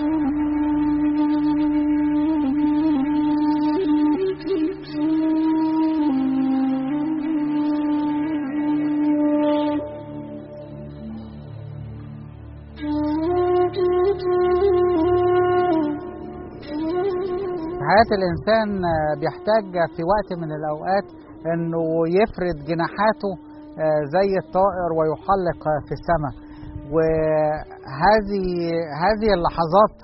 حياة الإنسان بيحتاج في وقت من الأوقات إنه يفرد جناحاته زي الطائر ويحلق في السماء وهذه هذه اللحظات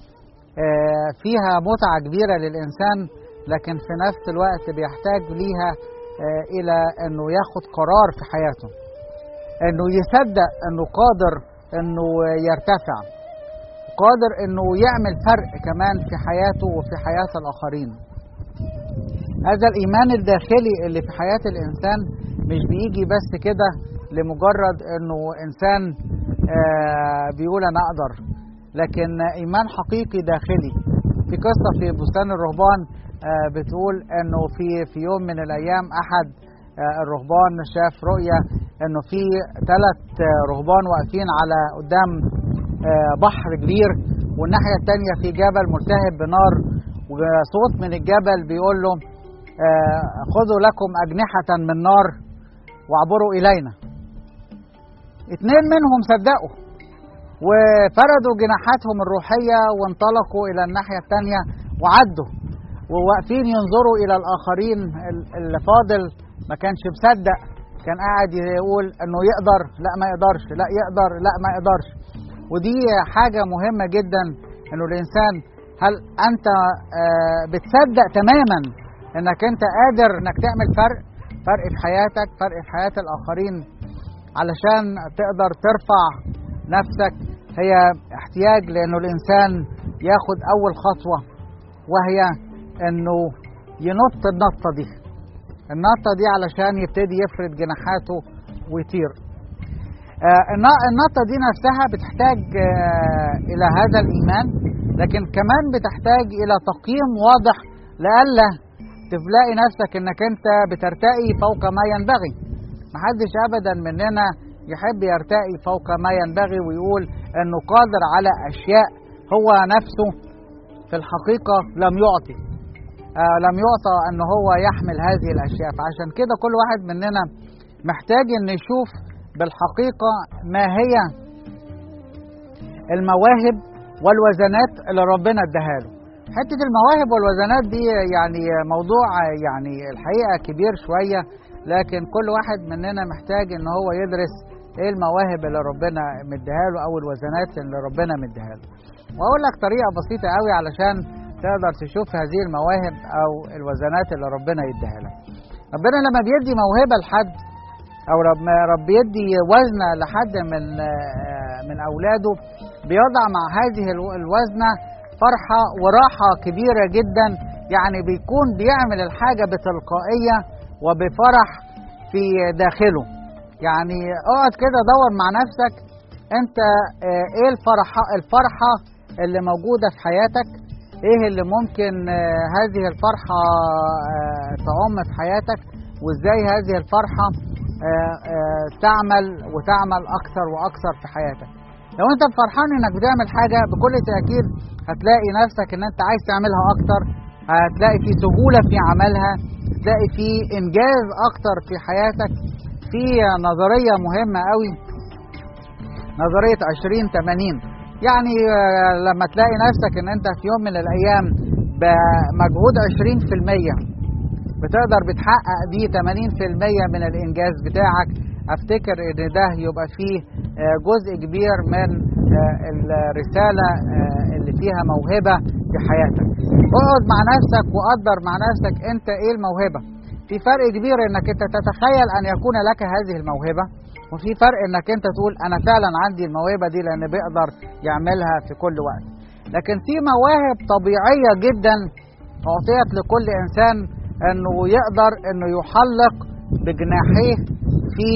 فيها متعة كبيرة للإنسان لكن في نفس الوقت بيحتاج ليها إلى إنه ياخد قرار في حياته إنه يصدق إنه قادر إنه يرتفع قادر انه يعمل فرق كمان في حياته وفي حياه الاخرين هذا الايمان الداخلي اللي في حياه الانسان مش بيجي بس كده لمجرد انه انسان آه بيقول انا اقدر لكن ايمان حقيقي داخلي في قصه في بستان الرهبان آه بتقول انه في في يوم من الايام احد آه الرهبان شاف رؤيه انه في ثلاث رهبان واقفين على قدام بحر كبير والناحية التانية في جبل ملتهب بنار وصوت من الجبل بيقول له خذوا لكم أجنحة من نار واعبروا إلينا اتنين منهم صدقوا وفردوا جناحاتهم الروحية وانطلقوا إلى الناحية التانية وعدوا وواقفين ينظروا إلى الآخرين اللي فاضل ما كانش مصدق كان قاعد يقول انه يقدر لا ما يقدرش لا يقدر لا ما يقدرش ودي حاجة مهمة جدا انه الانسان هل انت بتصدق تماما انك انت قادر انك تعمل فرق فرق في حياتك فرق في حياة الاخرين علشان تقدر ترفع نفسك هي احتياج لانه الانسان ياخد اول خطوة وهي انه ينط النطة دي النطة دي علشان يبتدي يفرد جناحاته ويطير النقطة دي نفسها بتحتاج إلى هذا الإيمان لكن كمان بتحتاج إلى تقييم واضح لئلا تلاقي نفسك إنك أنت بترتقي فوق ما ينبغي محدش أبدا مننا يحب يرتقي فوق ما ينبغي ويقول إنه قادر على أشياء هو نفسه في الحقيقة لم يعطي آه لم يعطى أن هو يحمل هذه الأشياء فعشان كده كل واحد مننا محتاج أن يشوف بالحقيقة ما هي المواهب والوزنات اللي ربنا اداها له حتة المواهب والوزنات دي يعني موضوع يعني الحقيقة كبير شوية لكن كل واحد مننا محتاج ان هو يدرس ايه المواهب اللي ربنا مديها له او الوزنات اللي ربنا مديها له واقول لك طريقة بسيطة قوي علشان تقدر تشوف هذه المواهب او الوزنات اللي ربنا يديها لك ربنا لما بيدي موهبة لحد او لما رب يدي وزنه لحد من من اولاده بيضع مع هذه الوزنه فرحه وراحه كبيره جدا يعني بيكون بيعمل الحاجه بتلقائيه وبفرح في داخله يعني اقعد كده دور مع نفسك انت ايه الفرحه الفرحه اللي موجوده في حياتك ايه اللي ممكن هذه الفرحه تعم في حياتك وازاي هذه الفرحه تعمل وتعمل اكثر واكثر في حياتك لو انت فرحان انك بتعمل حاجه بكل تاكيد هتلاقي نفسك ان انت عايز تعملها اكتر هتلاقي في سهوله في عملها هتلاقي في انجاز اكتر في حياتك في نظريه مهمه قوي نظريه 20 80 يعني لما تلاقي نفسك ان انت في يوم من الايام بمجهود 20% بتقدر بتحقق دي 80% من الانجاز بتاعك افتكر ان ده يبقى فيه جزء كبير من الرساله اللي فيها موهبه في حياتك اقعد مع نفسك وقدر مع نفسك انت ايه الموهبه في فرق كبير انك انت تتخيل ان يكون لك هذه الموهبه وفي فرق انك انت تقول انا فعلا عندي الموهبه دي لان بيقدر يعملها في كل وقت لكن في مواهب طبيعيه جدا اعطيت لكل انسان انه يقدر انه يحلق بجناحيه في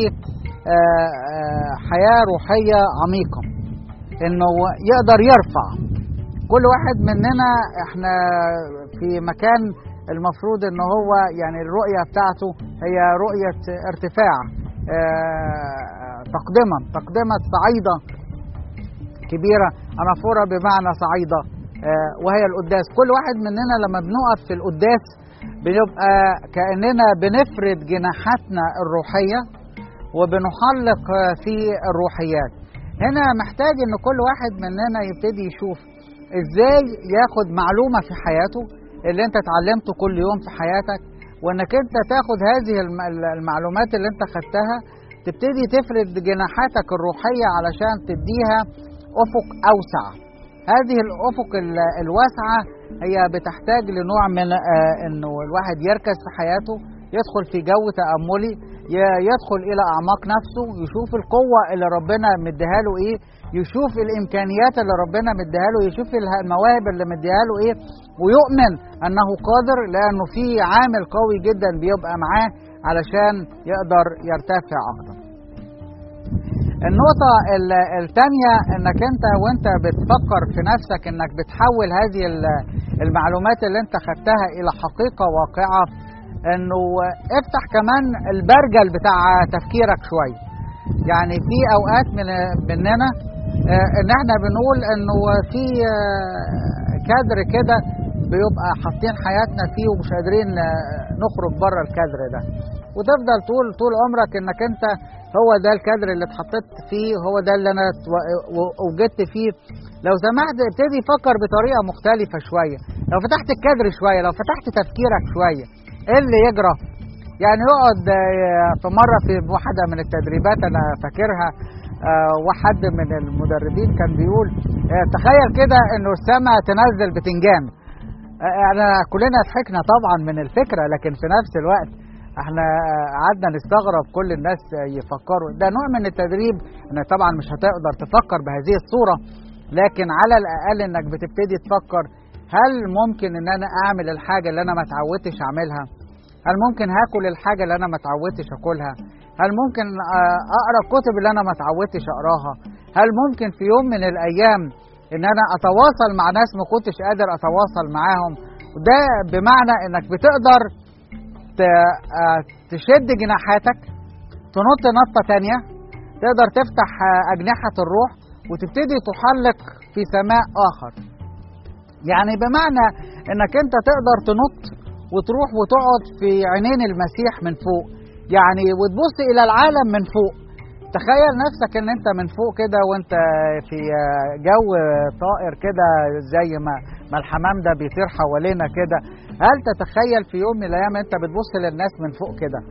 حياه روحيه عميقه انه يقدر يرفع كل واحد مننا احنا في مكان المفروض ان هو يعني الرؤيه بتاعته هي رؤيه ارتفاع تقدمه تقدمه صعيده كبيره أنافورة بمعنى صعيدة آه، وهي القداس كل واحد مننا لما بنقف في القداس بنبقى كأننا بنفرد جناحاتنا الروحية وبنحلق آه، في الروحيات هنا محتاج ان كل واحد مننا يبتدي يشوف ازاي ياخد معلومة في حياته اللي انت اتعلمته كل يوم في حياتك وانك انت تاخد هذه الم- المعلومات اللي انت خدتها تبتدي تفرد جناحاتك الروحية علشان تديها افق اوسع هذه الافق ال- الواسعة هي بتحتاج لنوع من آه، انه الواحد يركز في حياته يدخل في جو تأملي ي- يدخل الى اعماق نفسه يشوف القوة اللي ربنا مديها له ايه يشوف الامكانيات اللي ربنا مديها له يشوف اله- المواهب اللي مديها له ايه ويؤمن انه قادر لانه في عامل قوي جدا بيبقى معاه علشان يقدر يرتفع اكتر النقطة ال- التانية انك انت وانت بتفكر في نفسك انك بتحول هذه ال- المعلومات اللي انت خدتها الى حقيقة واقعة انه افتح كمان البرجل بتاع تفكيرك شوية يعني في اوقات من مننا آه، ان احنا بنقول انه في آه، كادر كده بيبقى حاطين حياتنا فيه ومش قادرين آه، نخرج بره الكادر ده وتفضل طول طول عمرك انك انت هو ده الكادر اللي اتحطيت فيه هو ده اللي انا اتو- و- وجدت فيه لو سمحت ابتدي فكر بطريقه مختلفه شويه لو فتحت الكادر شويه لو فتحت تفكيرك شويه ايه اللي يجرى يعني يقعد آه، في مره في واحده من التدريبات انا فاكرها آه، واحد من المدربين كان بيقول آه، تخيل كده انه السماء تنزل بتنجان آه، احنا كلنا ضحكنا طبعا من الفكره لكن في نفس الوقت احنا آه، قعدنا نستغرب كل الناس آه، يفكروا ده نوع من التدريب ان طبعا مش هتقدر تفكر بهذه الصوره لكن على الاقل انك بتبتدي تفكر هل ممكن ان انا اعمل الحاجه اللي انا ما اتعودتش اعملها هل ممكن هاكل الحاجه اللي انا ما اتعودتش اكلها هل ممكن آه، اقرا الكتب اللي انا ما اتعودتش اقراها هل ممكن في يوم من الايام ان انا اتواصل مع ناس ما كنتش قادر اتواصل معاهم وده بمعنى انك بتقدر ت- آه، تشد جناحاتك تنط نطة تانية تقدر تفتح آه، أجنحة الروح وتبتدي تحلق في سماء آخر يعني بمعنى انك انت تقدر تنط وتروح وتقعد في عينين المسيح من فوق يعني وتبص الى العالم من فوق تخيل نفسك ان انت من فوق كده وانت في جو طائر كده زي ما ما الحمام ده بيطير حوالينا كده هل تتخيل في يوم من الايام انت بتبص للناس من فوق كده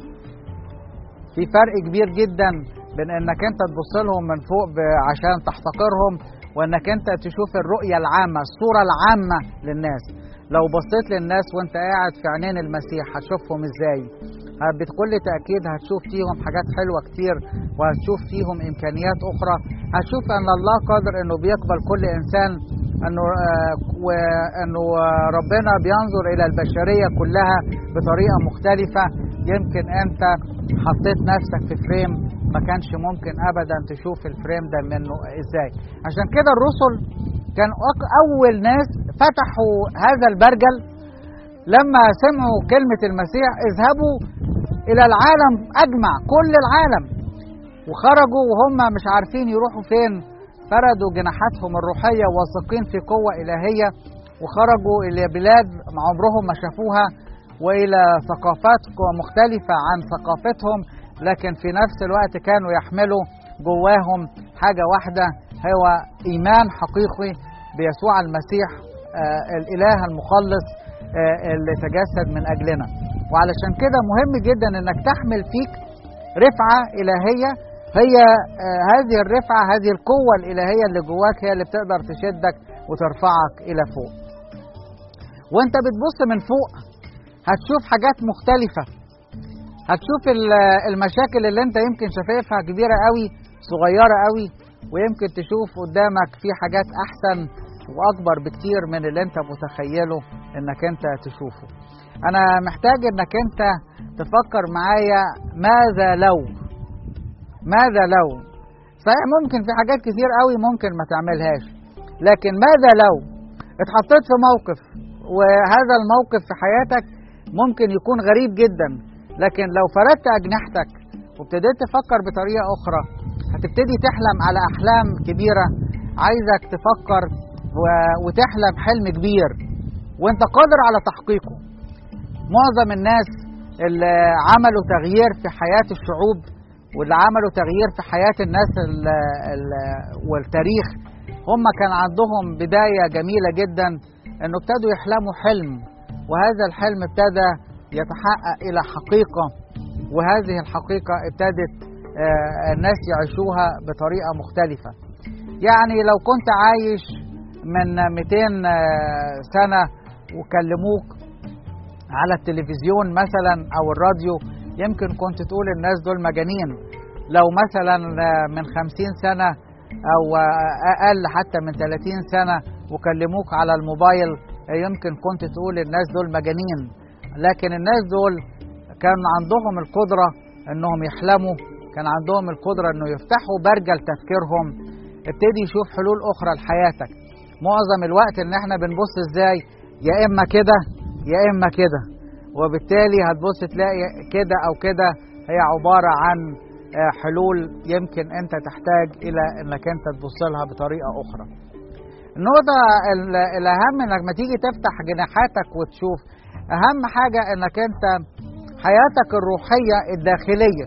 في فرق كبير جدا بين انك انت تبص لهم من فوق ب- عشان تحتقرهم وانك انت تشوف الرؤية العامة الصورة العامة للناس لو بصيت للناس وانت قاعد في عينين المسيح هتشوفهم ازاي ه- بكل تأكيد هتشوف فيهم حاجات حلوة كتير وهتشوف فيهم إمكانيات أخرى هتشوف أن الله قادر أنه بيقبل كل إنسان أنه آه، وأنه آه، ربنا بينظر إلى البشرية كلها بطريقة مختلفة يمكن أنت حطيت نفسك في فريم ما كانش ممكن أبدا تشوف الفريم ده منه إزاي عشان كده الرسل كان أق- أول ناس فتحوا هذا البرجل لما سمعوا كلمة المسيح اذهبوا إلى العالم أجمع كل العالم وخرجوا وهم مش عارفين يروحوا فين فردوا جناحاتهم الروحية واثقين في قوة إلهية وخرجوا إلى بلاد ما عمرهم ما شافوها وإلى ثقافات مختلفة عن ثقافتهم لكن في نفس الوقت كانوا يحملوا جواهم حاجة واحدة هو إيمان حقيقي بيسوع المسيح آه الإله المخلص آه اللي تجسد من أجلنا وعلشان كده مهم جدا انك تحمل فيك رفعة إلهية هي آه هذه الرفعة هذه القوة الإلهية اللي جواك هي اللي بتقدر تشدك وترفعك إلى فوق وانت بتبص من فوق هتشوف حاجات مختلفة هتشوف ال- المشاكل اللي انت يمكن شايفها كبيرة قوي صغيرة قوي ويمكن تشوف قدامك في حاجات أحسن وأكبر بكتير من اللي انت متخيله انك انت تشوفه انا محتاج انك انت تفكر معايا ماذا لو ماذا لو صحيح ممكن في حاجات كتير قوي ممكن ما تعملهاش لكن ماذا لو اتحطيت في موقف وهذا الموقف في حياتك ممكن يكون غريب جدا لكن لو فردت اجنحتك وابتديت تفكر بطريقه اخرى هتبتدي تحلم على احلام كبيره عايزك تفكر و- وتحلم حلم كبير وانت قادر على تحقيقه معظم الناس اللي عملوا تغيير في حياة الشعوب واللي عملوا تغيير في حياة الناس ال ال والتاريخ هم كان عندهم بداية جميلة جدا انه ابتدوا يحلموا حلم وهذا الحلم ابتدى يتحقق الى حقيقة وهذه الحقيقة ابتدت آه، الناس يعيشوها بطريقة مختلفة يعني لو كنت عايش من 200 آه، سنة وكلموك على التلفزيون مثلا او الراديو يمكن كنت تقول الناس دول مجانين لو مثلا آه، من 50 سنة او آه، اقل حتى من 30 سنة وكلموك على الموبايل آه، يمكن كنت تقول الناس دول مجانين لكن الناس دول كان عندهم القدرة انهم يحلموا كان عندهم القدرة انه يفتحوا برجل تفكيرهم ابتدي يشوف حلول اخرى لحياتك معظم الوقت ان احنا بنبص ازاي يا اما كده يا اما كده وبالتالي هتبص تلاقي كده او كده هي عبارة عن آه، حلول يمكن انت تحتاج الى انك انت تبص لها بطريقة اخرى النقطة ال- الأهم إنك ما تيجي تفتح جناحاتك وتشوف أهم حاجة إنك أنت حياتك الروحية الداخلية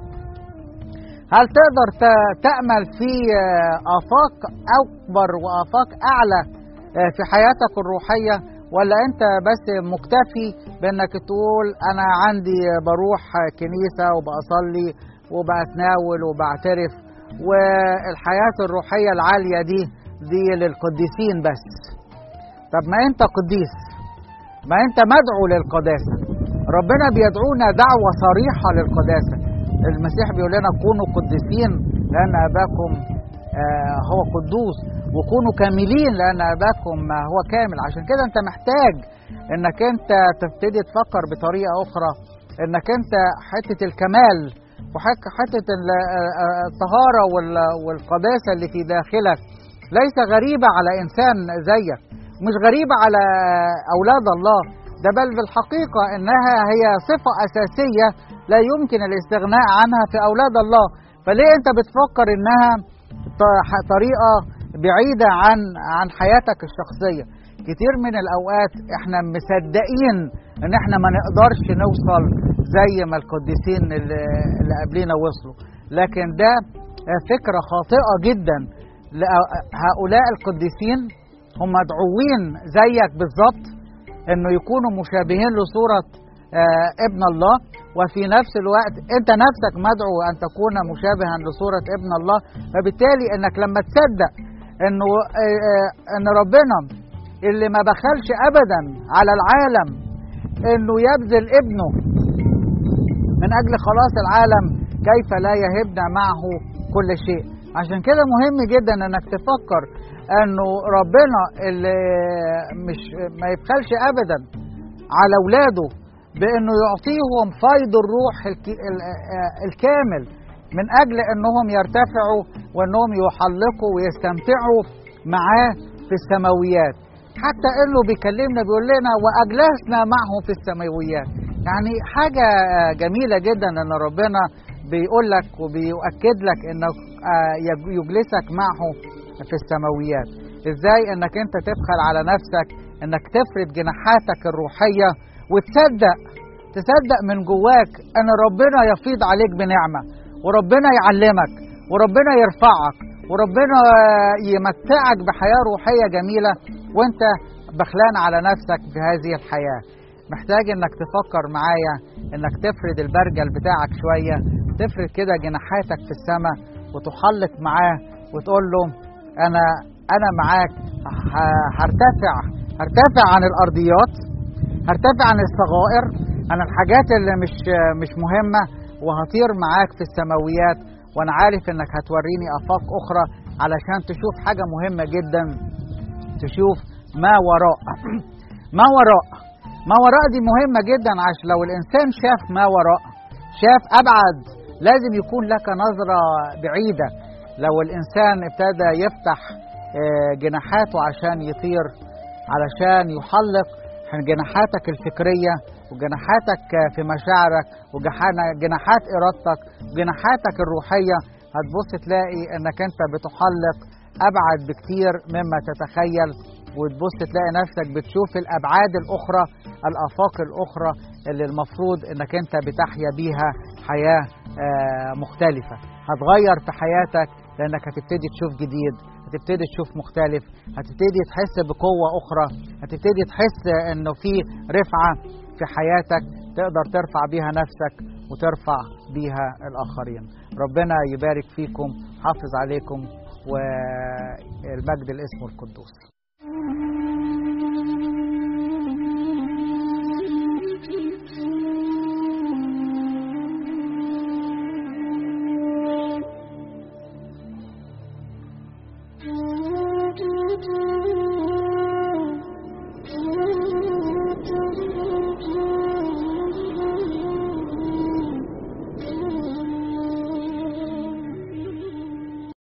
هل تقدر ت- تأمل في آه، آفاق أكبر وآفاق أعلى آه، في حياتك الروحية ولا أنت بس مكتفي بإنك تقول أنا عندي بروح كنيسة وبصلي وبتناول وبعترف والحياة الروحية العالية دي دي للقديسين بس طب ما أنت قديس ما أنت مدعو للقداسة ربنا بيدعونا دعوة صريحة للقداسة المسيح بيقول لنا كونوا قديسين لأن أباكم آه، هو قدوس وكونوا كاملين لأن أباكم آه، هو كامل عشان كده أنت محتاج إنك أنت تبتدي تفكر بطريقة أخرى إنك أنت حتة الكمال وحتة ال- آه، الطهارة وال- والقداسة اللي في داخلك ليس غريبة على إنسان زيك مش غريبة على أولاد الله ده بل بالحقيقة إنها هي صفة أساسية لا يمكن الاستغناء عنها في أولاد الله فليه أنت بتفكر إنها ط- طريقة بعيدة عن عن حياتك الشخصية كتير من الأوقات إحنا مصدقين إن إحنا ما نقدرش نوصل زي ما القديسين اللي اللي قبلينا وصلوا لكن ده فكرة خاطئة جدا لأ- هؤلاء القديسين هم مدعوين زيك بالظبط انه يكونوا مشابهين لصورة آه، ابن الله وفي نفس الوقت انت نفسك مدعو ان تكون مشابها لصورة ابن الله فبالتالي انك لما تصدق انه آه، آه، ان ربنا اللي ما بخلش ابدا على العالم انه يبذل ابنه من اجل خلاص العالم كيف لا يهبنا معه كل شيء عشان كده مهم جدا انك تفكر انه ربنا اللي مش ما يبخلش ابدا على اولاده بانه يعطيهم فيض الروح الك- ال- آه الكامل من اجل انهم يرتفعوا وانهم يحلقوا ويستمتعوا معاه في السماويات حتى انه بيكلمنا بيقول لنا واجلسنا معه في السماويات يعني حاجه آه، جميله جدا ان ربنا بيقول لك وبيؤكد لك انه آه، يج- يجلسك معه في السماويات ازاي انك انت تبخل على نفسك انك تفرد جناحاتك الروحيه وتصدق تصدق من جواك ان ربنا يفيض عليك بنعمه وربنا يعلمك وربنا يرفعك وربنا يمتعك بحياه روحيه جميله وانت بخلان على نفسك في هذه الحياه محتاج انك تفكر معايا انك تفرد البرجل بتاعك شويه تفرد كده جناحاتك في السماء وتحلق معاه وتقول له انا انا معاك ه- هرتفع هرتفع عن الارضيات هرتفع عن الصغائر عن الحاجات اللي مش مش مهمه وهطير معاك في السماويات وانا عارف انك هتوريني افاق اخرى علشان تشوف حاجه مهمه جدا تشوف ما وراء ما وراء ما وراء دي مهمه جدا عشان لو الانسان شاف ما وراء شاف ابعد لازم يكون لك نظره بعيده لو الانسان ابتدى يفتح آه، جناحاته عشان يطير علشان يحلق جناحاتك الفكريه وجناحاتك في مشاعرك وجناحات ارادتك وجناحاتك الروحيه هتبص تلاقي انك انت بتحلق ابعد بكتير مما تتخيل وتبص تلاقي نفسك بتشوف الابعاد الاخرى الافاق الاخرى اللي المفروض انك انت بتحيا بيها حياه آه، مختلفه هتغير في حياتك لانك هتبتدي تشوف جديد هتبتدي تشوف مختلف هتبتدي تحس بقوه اخرى هتبتدي تحس انه في رفعه في حياتك تقدر ترفع بيها نفسك وترفع بيها الاخرين ربنا يبارك فيكم حافظ عليكم والمجد لاسمه القدوس